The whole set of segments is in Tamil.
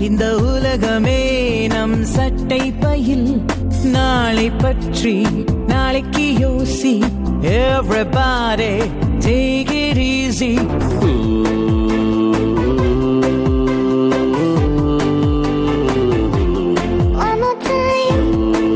இந்த உலகமே நம் சட்டை பையில் நாளை பற்றி நாளைக்கு யோசி Everybody take it easy One more time.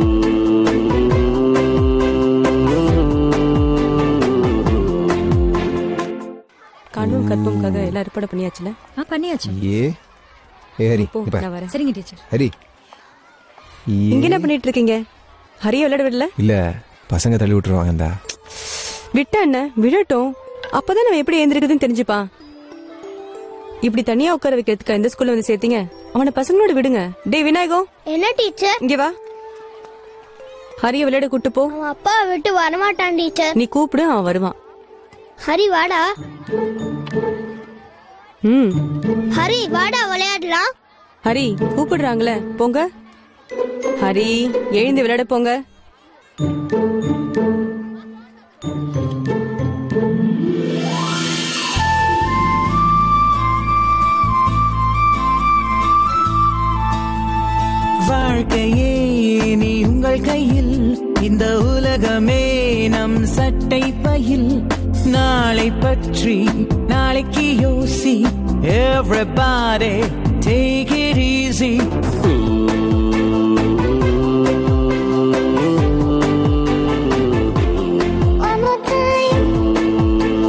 காணும் கற்பும்காக எல்லாம் ஏற்பாடு பண்ணியாச்சுல ஆ பண்ணியாச்சு ஏ ஏ ஹரி போ இப்ப நான் வரேன் சரிங்க டீச்சர் ஹரி ஏ. இங்க என்ன பண்ணிட்டு இருக்கீங்க ஹரிய விளையாட விடல இல்ல பசங்க தள்ளி விட்டுருவாங்கடா விட்டா என்ன விழட்டும் அப்பதான் நம்ம எப்படி எழுந்திருக்குதுன்னு தெரிஞ்சுப்பான் இப்படி தனியா உட்கார வைக்கிறதுக்கு எந்த ஸ்கூல்ல வந்து சேர்த்தீங்க அவனை பசங்களோட விடுங்க டேய் விநாயகம் என்ன டீச்சர் இங்க வா ஹரிய விளையாட கூட்டு போ அவன் அப்பாவை விட்டு வரமாட்டான் டீச்சர் நீ கூப்பிடு அவன் வருவான் ஹரி வாடா ம் ஹரி வாடா விளையாடலாம் ஹரி கூப்பிடுறாங்களே போங்க ஹரி எழுந்து விளையாட போங்க வாழ்க்கையே நீ உங்கள் கையில் இந்த உலகமே நம் சட்டை பையில் நாளை பற்றி நாளைக்கு யோசி Everybody take it easy One more time.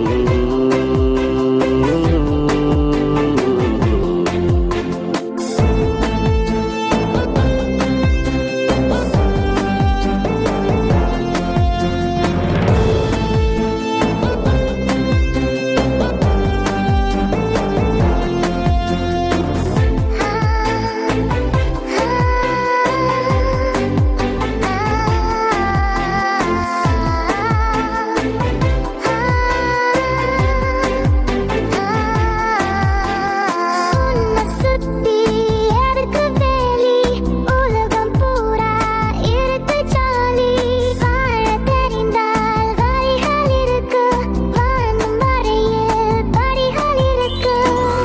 உன்னை சுத்தி இருக்கு வேலி, உலகம் பூரா இருக்கு ஜாலி. வாழத் தெரிந்தால் வழிகள் இருக்கு, வாழும் வரையில் படிகள் இருக்கு.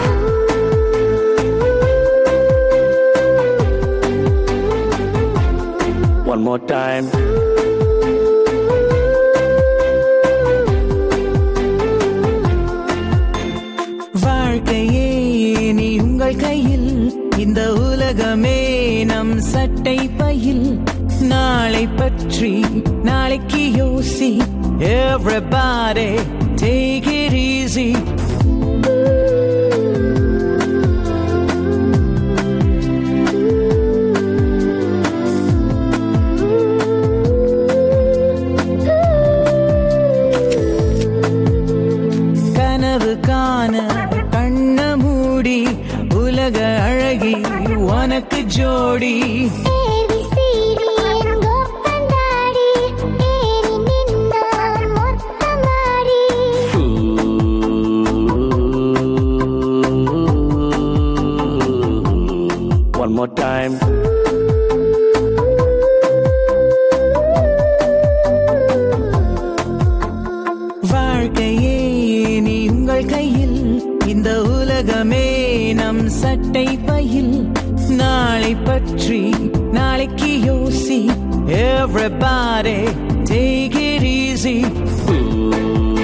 One more time. வாழ்க்கையே நீ உங்கள் கையில் இந்த உலகமே நம் சட்டை பையில் நாளை பற்றி நாளைக்கு யோசி Everybody take it easy கனவு காண கண்ண மூடி உலக அழகி உனக்கு ஜோடி ABCD என் கொப்பந்தாடி, ஏறி நின்றான் மொத்தமாடி. One more time. வாழ்க்கையே நீ உங்கள் கையில் இந்த உலகமே நம் சட்டை பையில் நாளை பற்றி நாளைக்கு யோசி Everybody take it easy